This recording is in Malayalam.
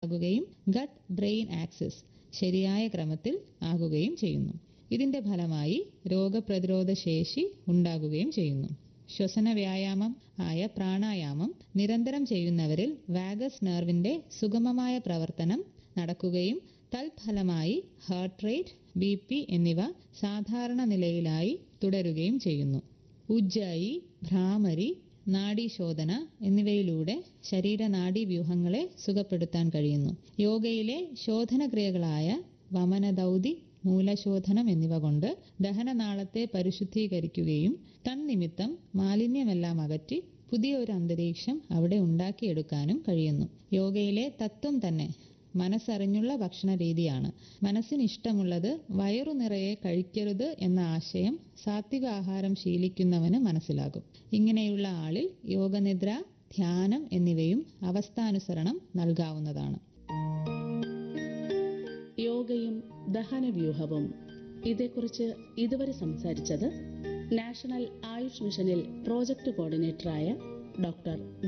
ആകുകയും ഗട്ട് ബ്രെയിൻ ആക്സിസ് ശരിയായ ക്രമത്തിൽ ആകുകയും ചെയ്യുന്നു ഇതിന്റെ ഫലമായി രോഗപ്രതിരോധ ശേഷി ഉണ്ടാകുകയും ചെയ്യുന്നു ശ്വസന വ്യായാമം ആയ പ്രാണായാമം നിരന്തരം ചെയ്യുന്നവരിൽ വാഗസ് നെർവിന്റെ സുഗമമായ പ്രവർത്തനം നടക്കുകയും തൽഫലമായി ഹാർട്ട് റേറ്റ് ബി പി എന്നിവ സാധാരണ നിലയിലായി തുടരുകയും ചെയ്യുന്നു ഉജ്ജായി ഭ്രാമരി നാഡീശോധന എന്നിവയിലൂടെ ശരീര നാഡീവ്യൂഹങ്ങളെ സുഖപ്പെടുത്താൻ കഴിയുന്നു യോഗയിലെ ശോധനക്രിയകളായ വമനദൗതി മൂലശോധനം എന്നിവ കൊണ്ട് ദഹനനാളത്തെ പരിശുദ്ധീകരിക്കുകയും തന്നിമിത്തം മാലിന്യമെല്ലാം അകറ്റി പുതിയ ഒരു അന്തരീക്ഷം അവിടെ ഉണ്ടാക്കിയെടുക്കാനും കഴിയുന്നു യോഗയിലെ തത്വം തന്നെ മനസ്സറിഞ്ഞുള്ള ഭക്ഷണ രീതിയാണ് മനസ്സിന് ഇഷ്ടമുള്ളത് വയറു നിറയെ കഴിക്കരുത് എന്ന ആശയം സാത്വിക ആഹാരം ശീലിക്കുന്നവന് മനസ്സിലാകും ഇങ്ങനെയുള്ള ആളിൽ യോഗനിദ്ര ധ്യാനം എന്നിവയും അവസ്ഥാനുസരണം നൽകാവുന്നതാണ് യോഗയും ദഹനവ്യൂഹവും ഇതേക്കുറിച്ച് ഇതുവരെ സംസാരിച്ചത് നാഷണൽ ആയുഷ് മിഷനിൽ പ്രോജക്ട് കോർഡിനേറ്ററായ ഡോക്ടർ